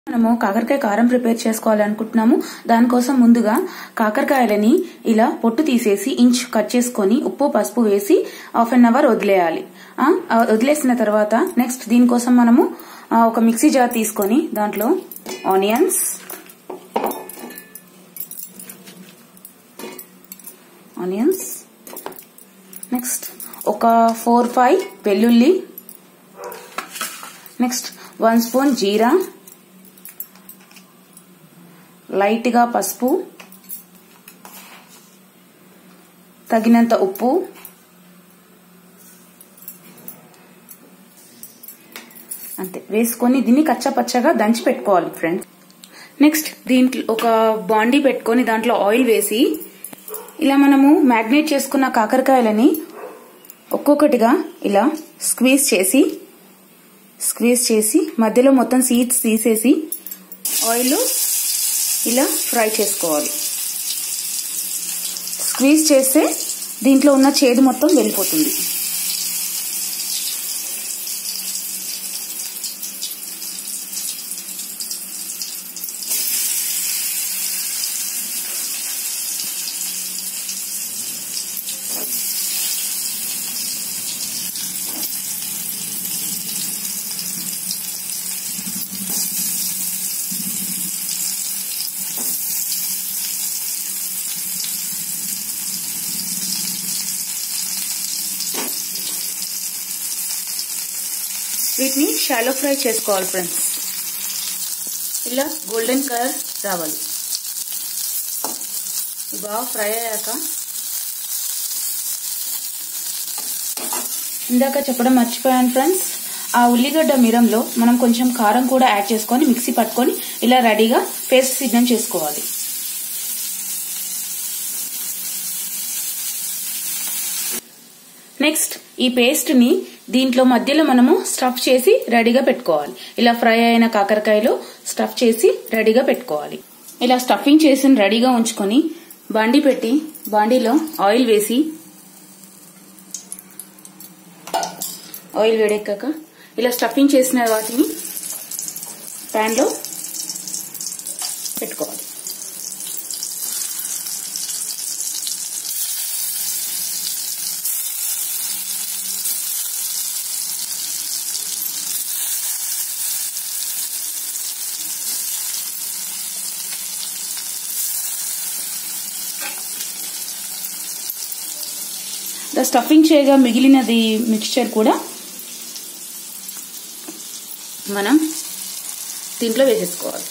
మనము కాకరకాయ కారం ప్రిపేర్ చేసుకోవాలనుకుంటున్నాము దానికోసం ముందుగా కాకరకాయలని ఇలా పొట్టు తీసేసి ఇంచ్ కట్ చేసుకొని ఉప్పు పసుపు వేసి హాఫ్ అన్ అవర్ వదిలేయాలి ఆ, ఆ వదిలేసిన తర్వాత నెక్స్ట్ దీనికోసం మనము ఆ, ఒక మిక్సీ జార్ తీసుకొని దాంట్లో ఆనియన్స్ ఆనియన్స్ నెక్స్ట్ ఒక ఫోర్ ఫైవ్ వెల్లుల్లి నెక్స్ట్ వన్ స్పూన్ జీరా లైట్గా పసుపు తగినంత ఉప్పు అంతే వేసుకొని దీన్ని కచ్చపచ్చగా దంచి పెట్టుకోవాలి ఫ్రెండ్స్ నెక్స్ట్ దీంట్లో ఒక బాండీ పెట్టుకొని దాంట్లో ఆయిల్ వేసి ఇలా మనము మ్యాగ్నేట్ చేసుకున్న కాకరకాయలని ఒక్కొక్కటిగా ఇలా స్క్వీజ్ చేసి స్క్వీజ్ చేసి మధ్యలో మొత్తం సీడ్స్ తీసేసి ఆయిల్ ఇలా ఫ్రై చేసుకోవాలి స్క్వీజ్ చేస్తే దీంట్లో ఉన్న చేదు మొత్తం వెళ్ళిపోతుంది వీటిని షాలో ఫ్రై చేసుకోవాలి ఫ్రెండ్స్ ఇలా గోల్డెన్ కలర్ రావాలి ఇవి బాగా ఫ్రై అయ్యాక ఇందాక చెప్పడం మర్చిపోయాను ఫ్రెండ్స్ ఆ ఉల్లిగడ్డ మిరంలో మనం కొంచెం కారం కూడా యాడ్ చేసుకొని మిక్సీ పట్టుకొని ఇలా రెడీగా పేస్ట్ సిద్ధం చేసుకోవాలి నెక్స్ట్ ఈ పేస్ట్ ని దీంట్లో మధ్యలో మనము స్టఫ్ చేసి రెడీగా పెట్టుకోవాలి ఇలా ఫ్రై అయిన కాకరకాయలో స్టఫ్ చేసి రెడీగా పెట్టుకోవాలి ఇలా స్టఫింగ్ చేసి రెడీగా ఉంచుకొని బాండి పెట్టి బాండీలో ఆయిల్ వేసి ఆయిల్ వేడెక్కాక ఇలా స్టఫింగ్ చేసిన వాటిని ప్యాన్లో పెట్టుకోవాలి ద స్టఫింగ్ చేయగా మిగిలినది మిక్స్చర్ కూడా మనం దీంట్లో వేసేసుకోవాలి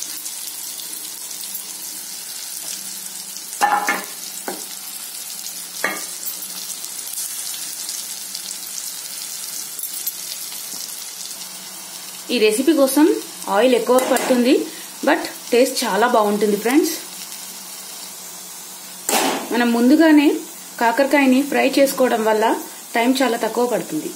ఈ రెసిపీ కోసం ఆయిల్ ఎక్కువ పడుతుంది బట్ టేస్ట్ చాలా బాగుంటుంది ఫ్రెండ్స్ మనం ముందుగానే కాకరకాయని ఫ్రై చేసుకోవడం వల్ల టైం చాలా తక్కువ పడుతుంది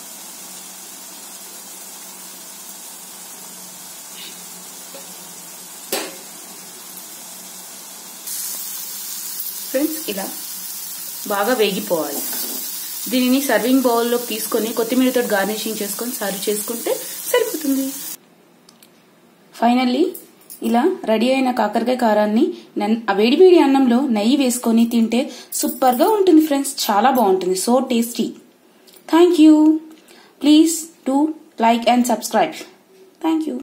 ఫ్రెండ్స్ ఇలా బాగా వేగిపోవాలి దీనిని సర్వింగ్ బౌల్లోకి తీసుకొని కొత్తిమీరతో గార్నిషింగ్ చేసుకొని సర్వ్ చేసుకుంటే సరిపోతుంది ఫైనల్లీ ఇలా రెడీ అయిన కాకరకాయ కారాన్ని వేడి వేడి అన్నంలో నెయ్యి వేసుకొని తింటే సూపర్ గా ఉంటుంది ఫ్రెండ్స్ చాలా బాగుంటుంది so tasty thank you please to like and subscribe thank you